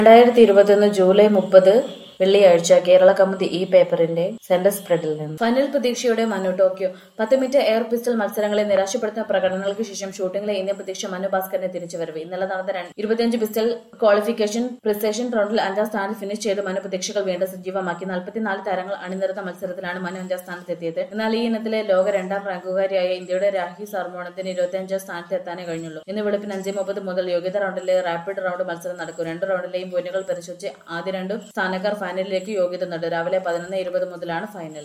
രണ്ടായിരത്തി ഇരുപത്തിയൊന്ന് ജൂലൈ മുപ്പത് വെള്ളിയാഴ്ച കേരള കൗമുദി ഈ പേപ്പറിന്റെ സെന്റർ സ്പ്രെഡിൽ നിന്ന് ഫൈനൽ പ്രതീക്ഷയുടെ മനു ടോക്കിയോ പത്ത് മീറ്റർ എയർ പിസ്റ്റൾ മത്സരങ്ങളെ നിരാശപ്പെടുത്തുന്ന പ്രകടനങ്ങൾക്ക് ശേഷം ഷൂട്ടിംഗിലെ ഇന്ത്യൻ പ്രതീക്ഷ മനു ഭാസ്കറിന്റെ തിരിച്ചുവരവ് ഇന്നലെ നടന്ന രണ്ട് ഇരുപത്തിയഞ്ച് പിസ്റ്റൾ ക്വാളിഫിക്കേഷൻ പ്രിസേഷൻ റൗണ്ടിൽ അഞ്ചാം സ്ഥാനത്ത് ഫിനിഷ് ചെയ്ത് മനു പ്രതീക്ഷകൾ വീണ്ടും സജീവമാക്കി നാൽപ്പത്തിനാല് താരങ്ങൾ അണിനിരത്ത മത്സരത്തിലാണ് മനു അഞ്ചാം സ്ഥാനത്തെത്തിയത് എന്നാൽ ഈ ഇനത്തിലെ ലോക രണ്ടാം റാങ്കുകാരിയായ ഇന്ത്യയുടെ രാഹി സർമോണത്തിന് ഇരുപത്തിയഞ്ചാം സ്ഥാനത്ത് എത്താനേ കഴിഞ്ഞുള്ളൂ ഇന്ന് വെളുപ്പിന് അഞ്ച് മുപ്പത് മുതൽ യോഗ്യത റൗണ്ടിലെ റാപ്പിഡ് റൗണ്ട് മത്സരം നടക്കും രണ്ട് റൗണ്ടിലെയും പോയിന്റുകൾ പരിശോധിച്ച് ആദ്യ രണ്ടു സ്ഥാനക്കാർ ഫൈനലിലേക്ക് യോഗ്യത നേടും രാവിലെ പതിനൊന്ന് ഇരുപത് മുതലാണ് ഫൈനൽ